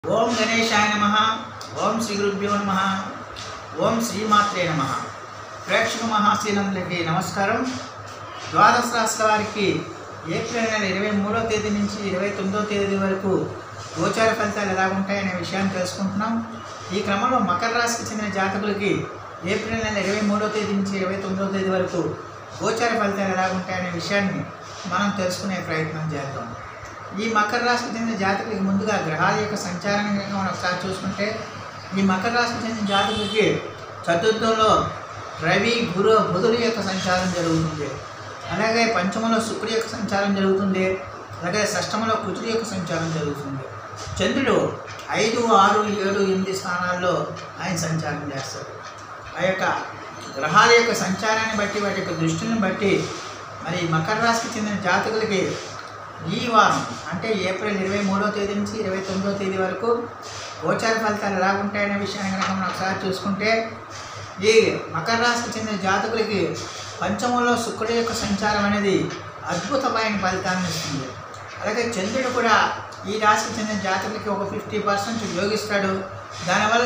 ఓం గణేశాయ నమ ఓం శ్రీ గురుభ్యో నమ ఓం శ్రీమాత్రే నమ ప్రేక్షక మహాశీలందరికీ నమస్కారం ద్వాదశ రాష్ట్ర వారికి ఏప్రిల్ నెల ఇరవై మూడో తేదీ నుంచి ఇరవై తొమ్మిదో తేదీ వరకు గోచార ఫలితాలు ఎలా ఉంటాయనే విషయాన్ని తెలుసుకుంటున్నాం ఈ క్రమంలో మకర రాశికి చెందిన జాతకులకి ఏప్రిల్ నెల ఇరవై మూడో తేదీ నుంచి ఇరవై తొమ్మిదో తేదీ వరకు గోచార ఫలితాలు ఎలా ఉంటాయనే విషయాన్ని మనం తెలుసుకునే ప్రయత్నం చేద్దాం ఈ మకర రాశికి చెందిన జాతకులకి ముందుగా గ్రహాల యొక్క సంచారాన్ని కనుక మనం ఒకసారి చూసుకుంటే ఈ మకర రాశికి చెందిన జాతకులకి చతుర్థంలో రవి గురు బుధుల యొక్క సంచారం జరుగుతుంది అలాగే పంచమంలో శుక్రుడి యొక్క సంచారం జరుగుతుంది అలాగే షష్టమంలో కుజుడి యొక్క సంచారం జరుగుతుంది చంద్రుడు ఐదు ఆరు ఏడు ఎనిమిది స్థానాల్లో ఆయన సంచారం చేస్తాడు ఆ యొక్క గ్రహాల యొక్క సంచారాన్ని బట్టి వాటి యొక్క దృష్టిని బట్టి మరి మకర రాశికి చెందిన జాతకులకి ఈ వారం అంటే ఏప్రిల్ ఇరవై మూడో తేదీ నుంచి ఇరవై తొమ్మిదో తేదీ వరకు గోచార ఫలితాలు ఎలా ఉంటాయనే విషయాన్ని కనుక మనం ఒకసారి చూసుకుంటే ఈ మకర రాశికి చెందిన జాతకులకి పంచమంలో శుక్రుడి యొక్క సంచారం అనేది అద్భుతమైన ఫలితాన్ని ఇస్తుంది అలాగే చంద్రుడు కూడా ఈ రాశికి చెందిన జాతకులకి ఒక ఫిఫ్టీ పర్సెంట్ యోగిస్తాడు దానివల్ల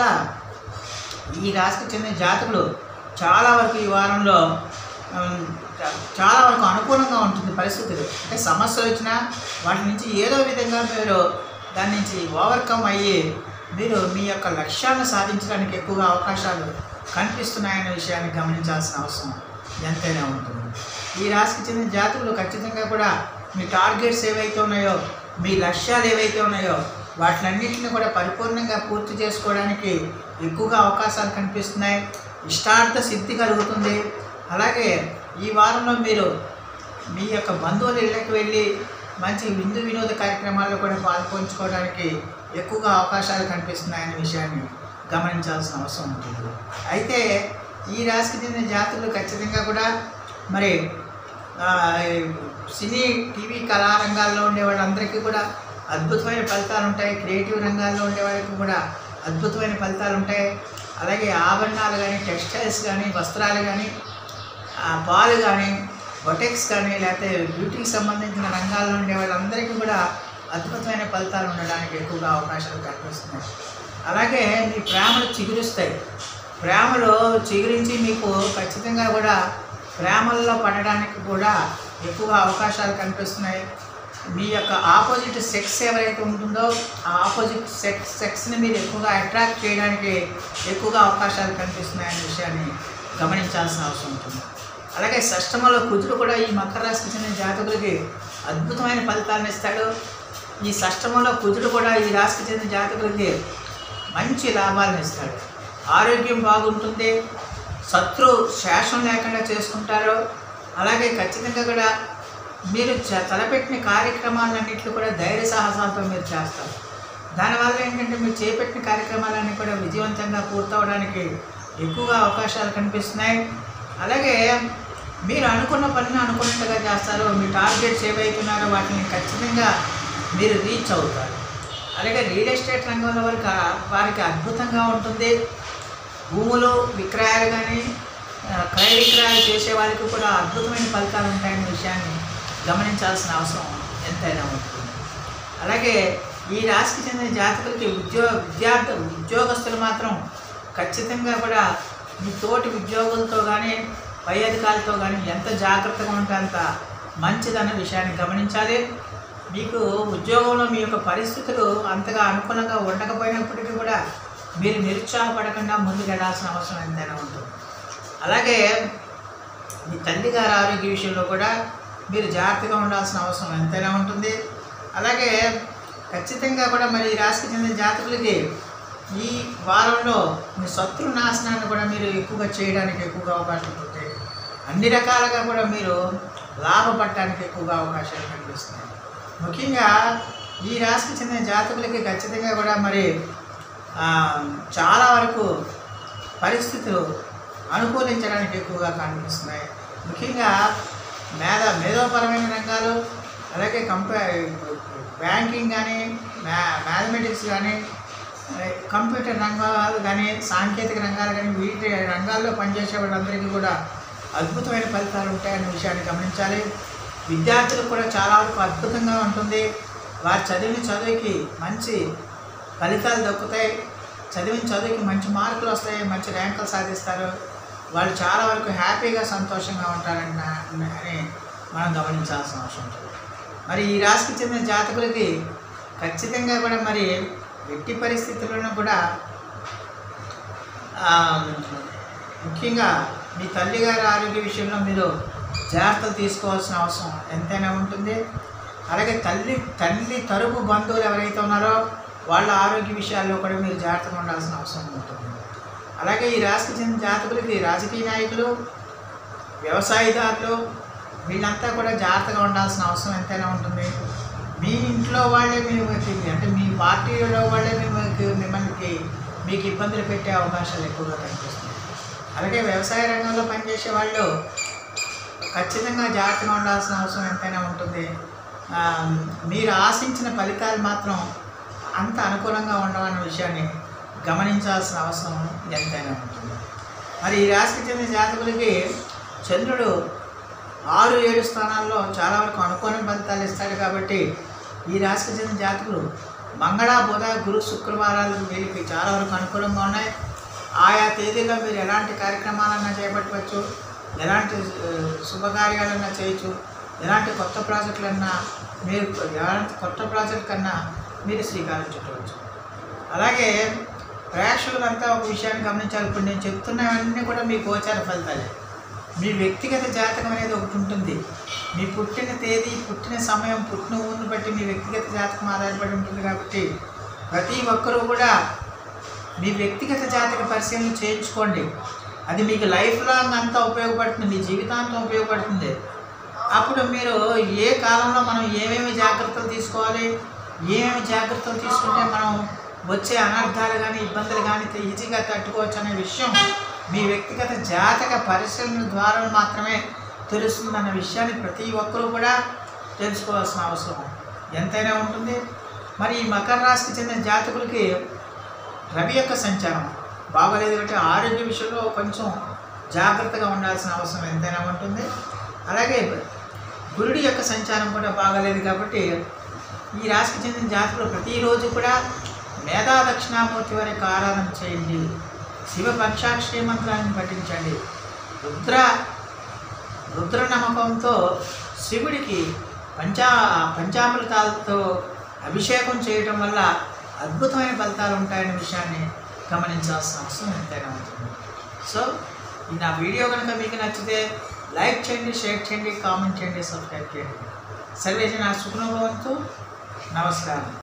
ఈ రాశికి చెందిన జాతకులు చాలా వరకు ఈ వారంలో ఉమ్, చా- చాలా వరకు అనుకూలంగా ఉంటుంది పరిస్థితులు అంటే సమస్యలు వచ్చినా వాటి నుంచి ఏదో విధంగా మీరు దాని నుంచి ఓవర్కమ్ అయ్యి మీరు మీ యొక్క లక్ష్యాలను సాధించడానికి ఎక్కువగా అవకాశాలు కనిపిస్తున్నాయనే విషయాన్ని గమనించాల్సిన అవసరం ఎంతైనా ఉంటుంది ఈ రాశికి చెందిన జాతకులు ఖచ్చితంగా కూడా మీ టార్గెట్స్ ఏవైతే ఉన్నాయో మీ లక్ష్యాలు ఏవైతే ఉన్నాయో వాటిలన్నింటినీ కూడా పరిపూర్ణంగా పూర్తి చేసుకోవడానికి ఎక్కువగా అవకాశాలు కనిపిస్తున్నాయి ఇష్టార్థ సిద్ధి కలుగుతుంది అలాగే ఈ వారంలో మీరు మీ యొక్క బంధువుల ఇళ్ళకి వెళ్ళి మంచి విందు వినోద కార్యక్రమాల్లో కూడా పాల్పంచుకోవడానికి ఎక్కువగా అవకాశాలు కనిపిస్తున్నాయనే విషయాన్ని గమనించాల్సిన అవసరం ఉంటుంది అయితే ఈ రాశికి చెందిన జాతులు ఖచ్చితంగా కూడా మరి ఆ, సినీ టీవీ కళారంగాల్లో ఉండే వాళ్ళందరికీ కూడా అద్భుతమైన ఫలితాలు ఉంటాయి క్రియేటివ్ రంగాల్లో ఉండే వాళ్ళకి కూడా అద్భుతమైన ఫలితాలు ఉంటాయి అలాగే ఆభరణాలు కానీ టెక్స్టైల్స్ కానీ వస్త్రాలు కానీ ఆ, పాలు కానీ బొటెక్స్ కానీ లేకపోతే బ్యూటీకి సంబంధించిన రంగాల్లో ఉండే వాళ్ళందరికీ కూడా అద్భుతమైన ఫలితాలు ఉండడానికి ఎక్కువగా అవకాశాలు కనిపిస్తున్నాయి అలాగే మీ ప్రేమలు చిగురుస్తాయి ప్రేమలో చిగురించి మీకు ఖచ్చితంగా కూడా ప్రేమల్లో పడడానికి కూడా ఎక్కువగా అవకాశాలు కనిపిస్తున్నాయి మీ యొక్క ఆపోజిట్ సెక్స్ ఎవరైతే ఉంటుందో ఆ ఆపోజిట్ సెక్స్ సెక్స్ని మీరు ఎక్కువగా అట్రాక్ట్ చేయడానికి ఎక్కువగా అవకాశాలు కనిపిస్తున్నాయనే విషయాన్ని గమనించాల్సిన అవసరం ఉంటుంది అలాగే షష్టమంలో కుజుడు కూడా ఈ మకర రాశికి చెందిన జాతకులకి అద్భుతమైన ఫలితాలను ఇస్తాడు ఈ షష్టమంలో కుజుడు కూడా ఈ రాశికి చెందిన జాతకులకి మంచి లాభాలను ఇస్తాడు ఆరోగ్యం బాగుంటుంది శత్రు శేషం లేకుండా చేసుకుంటారు అలాగే ఖచ్చితంగా కూడా మీరు చ- తలపెట్టిన కార్యక్రమాలన్నింటిలో కూడా ధైర్య సాహసాలతో మీరు చేస్తారు దానివల్ల ఏంటంటే మీరు చేపట్టిన కార్యక్రమాలన్నీ కూడా విజయవంతంగా పూర్తవడానికి ఎక్కువగా అవకాశాలు కనిపిస్తున్నాయి అలాగే మీరు అనుకున్న పనిని అనుకున్నట్టుగా చేస్తారు మీ టార్గెట్స్ ఏవైతున్నారో వాటిని ఖచ్చితంగా మీరు రీచ్ అవుతారు అలాగే రియల్ ఎస్టేట్ రంగంలో వారికి వారికి అద్భుతంగా ఉంటుంది భూములు విక్రయాలు కానీ ఆ, క్రయ విక్రయాలు చేసే వారికి కూడా అద్భుతమైన ఫలితాలు ఉంటాయనే విషయాన్ని గమనించాల్సిన అవసరం ఎంతైనా ఉంటుంది అలాగే ఈ రాశికి చెందిన జాతకులకి ఉద్యోగ విద్యార్థి ఉద్యోగస్తులు మాత్రం ఖచ్చితంగా కూడా మీ తోటి ఉద్యోగులతో కానీ పై అధికారులతో కానీ ఎంత జాగ్రత్తగా ఉంటే అంత మంచిదన్న విషయాన్ని గమనించాలి మీకు ఉద్యోగంలో మీ యొక్క పరిస్థితులు అంతగా అనుకూలంగా ఉండకపోయినప్పటికీ కూడా మీరు నిరుత్సాహపడకుండా ముందుకు వెళ్ళాల్సిన అవసరం ఎంతైనా ఉంటుంది అలాగే మీ తల్లి గారి ఆరోగ్య విషయంలో కూడా మీరు జాగ్రత్తగా ఉండాల్సిన అవసరం ఎంతైనా ఉంటుంది అలాగే ఖచ్చితంగా కూడా మరి ఈ రాశికి చెందిన జాతకులకి ఈ వారంలో మీ శత్రు నాశనాన్ని కూడా మీరు ఎక్కువగా చేయడానికి ఎక్కువగా అవకాశం ఉంటుంది అన్ని రకాలుగా కూడా మీరు లాభపడటానికి ఎక్కువగా అవకాశాలు కనిపిస్తున్నాయి ముఖ్యంగా ఈ రాశికి చెందిన జాతకులకి ఖచ్చితంగా కూడా మరి ఆ, చాలా వరకు పరిస్థితులు అనుకూలించడానికి ఎక్కువగా కనిపిస్తున్నాయి ముఖ్యంగా మేధ మేధోపరమైన రంగాలు అలాగే కంప్యూ బ్యాంకింగ్ కానీ మ్యా మ్యాథమెటిక్స్ కానీ ఏ, కంప్యూటర్ రంగాలు కానీ సాంకేతిక రంగాలు కానీ వీటి రంగాల్లో పనిచేసే వాళ్ళందరికీ కూడా అద్భుతమైన ఫలితాలు ఉంటాయనే విషయాన్ని గమనించాలి విద్యార్థులకు కూడా చాలా వరకు అద్భుతంగా ఉంటుంది వారు చదివిన చదువుకి మంచి ఫలితాలు దక్కుతాయి చదివిన చదువుకి మంచి మార్కులు వస్తాయి మంచి ర్యాంకులు సాధిస్తారు వాళ్ళు చాలా వరకు హ్యాపీగా సంతోషంగా ఉంటారని నా- అని మనం గమనించాల్సిన అవసరం ఉంటుంది మరి ఈ రాశికి చెందిన జాతకులకి ఖచ్చితంగా కూడా మరి ఎట్టి పరిస్థితుల్లోనూ కూడా ఆ, ముఖ్యంగా మీ తల్లిగారి ఆరోగ్య విషయంలో మీరు జాగ్రత్తలు తీసుకోవాల్సిన అవసరం ఎంతైనా ఉంటుంది అలాగే తల్లి తల్లి తరపు బంధువులు ఎవరైతే ఉన్నారో వాళ్ళ ఆరోగ్య విషయాల్లో కూడా మీరు జాగ్రత్తగా ఉండాల్సిన అవసరం ఉంటుంది అలాగే ఈ రాశికి చెందిన జాతకులకి రాజకీయ నాయకులు వ్యవసాయదారులు వీళ్ళంతా కూడా జాగ్రత్తగా ఉండాల్సిన అవసరం ఎంతైనా ఉంటుంది మీ ఇంట్లో వాళ్ళే మిమ్మల్ని అంటే మీ పార్టీలో వాళ్ళే మిమ్మల్ని మిమ్మల్ని మీకు ఇబ్బందులు పెట్టే అవకాశాలు ఎక్కువగా కనిపిస్తున్నాయి అలాగే వ్యవసాయ రంగంలో పనిచేసే వాళ్ళు ఖచ్చితంగా జాగ్రత్తగా ఉండాల్సిన అవసరం ఎంతైనా ఉంటుంది ఆ, మీరు ఆశించిన ఫలితాలు మాత్రం అంత అనుకూలంగా ఉండవన్న విషయాన్ని గమనించాల్సిన అవసరం ఎంతైనా ఉంటుంది మరి ఈ రాశికి చెందిన జాతకులకి చంద్రుడు ఆరు ఏడు స్థానాల్లో చాలా వరకు అనుకూల ఫలితాలు ఇస్తాడు కాబట్టి ఈ రాశికి చెందిన జాతకులు మంగళ బుధ గురు శుక్రవారాలు వీళ్ళకి చాలా వరకు అనుకూలంగా ఉన్నాయి ఆయా తేదీల్లో మీరు ఎలాంటి కార్యక్రమాలన్నా చేపట్టవచ్చు ఎలాంటి ఆ, శుభకార్యాలన్నా చేయొచ్చు ఎలాంటి కొత్త ప్రాజెక్టులన్నా మీరు ఎలాంటి కొత్త ప్రాజెక్ట్ కన్నా మీరు శ్రీకారం చుట్టవచ్చు అలాగే ప్రేక్షకులంతా ఒక విషయాన్ని గమనించాలి ఇప్పుడు నేను చెప్తున్నవన్నీ కూడా మీ గోచార ఫలితాలే మీ వ్యక్తిగత జాతకం అనేది ఒకటి ఉంటుంది మీ పుట్టిన తేదీ పుట్టిన సమయం పుట్టిన ఊరిని బట్టి మీ వ్యక్తిగత జాతకం ఆధారపడి ఉంటుంది కాబట్టి ప్రతి ఒక్కరూ కూడా మీ వ్యక్తిగత జాతక పరిశీలన చేయించుకోండి అది మీకు లైఫ్ లాంగ్ అంతా ఉపయోగపడుతుంది మీ జీవితాంతం ఉపయోగపడుతుంది అప్పుడు మీరు ఏ కాలంలో మనం ఏమేమి జాగ్రత్తలు తీసుకోవాలి ఏమేమి జాగ్రత్తలు తీసుకుంటే మనం వచ్చే అనర్థాలు కానీ ఇబ్బందులు కానీ ఈజీగా తట్టుకోవచ్చు అనే విషయం మీ వ్యక్తిగత జాతక పరిశీలన ద్వారా మాత్రమే తెలుస్తుందన్న విషయాన్ని ప్రతి ఒక్కరూ కూడా తెలుసుకోవాల్సిన అవసరం ఎంతైనా ఉంటుంది మరి ఈ మకర రాశికి చెందిన జాతకులకి రవి యొక్క సంచారం బాగోలేదు కాబట్టి ఆరోగ్య విషయంలో కొంచెం జాగ్రత్తగా ఉండాల్సిన అవసరం ఎంతైనా ఉంటుంది అలాగే గురుడి యొక్క సంచారం కూడా బాగలేదు కాబట్టి ఈ రాశికి చెందిన జాతకులు ప్రతిరోజు కూడా మేధా దక్షిణామూర్తి వారికి ఆరాధన చేయండి శివ పంచాక్షరి మంత్రాన్ని పఠించండి రుద్ర రుద్ర నమ్మకంతో శివుడికి పంచా పంచామృతాలతో అభిషేకం చేయటం వల్ల అద్భుతమైన ఫలితాలు ఉంటాయనే విషయాన్ని గమనించాల్సిన అవసరం ఎంతైనా ఉంటుంది సో ఈ నా వీడియో కనుక మీకు నచ్చితే లైక్ చేయండి షేర్ చేయండి కామెంట్ చేయండి సబ్స్క్రైబ్ చేయండి సర్వేజన సుఖనుభవంతు నమస్కారం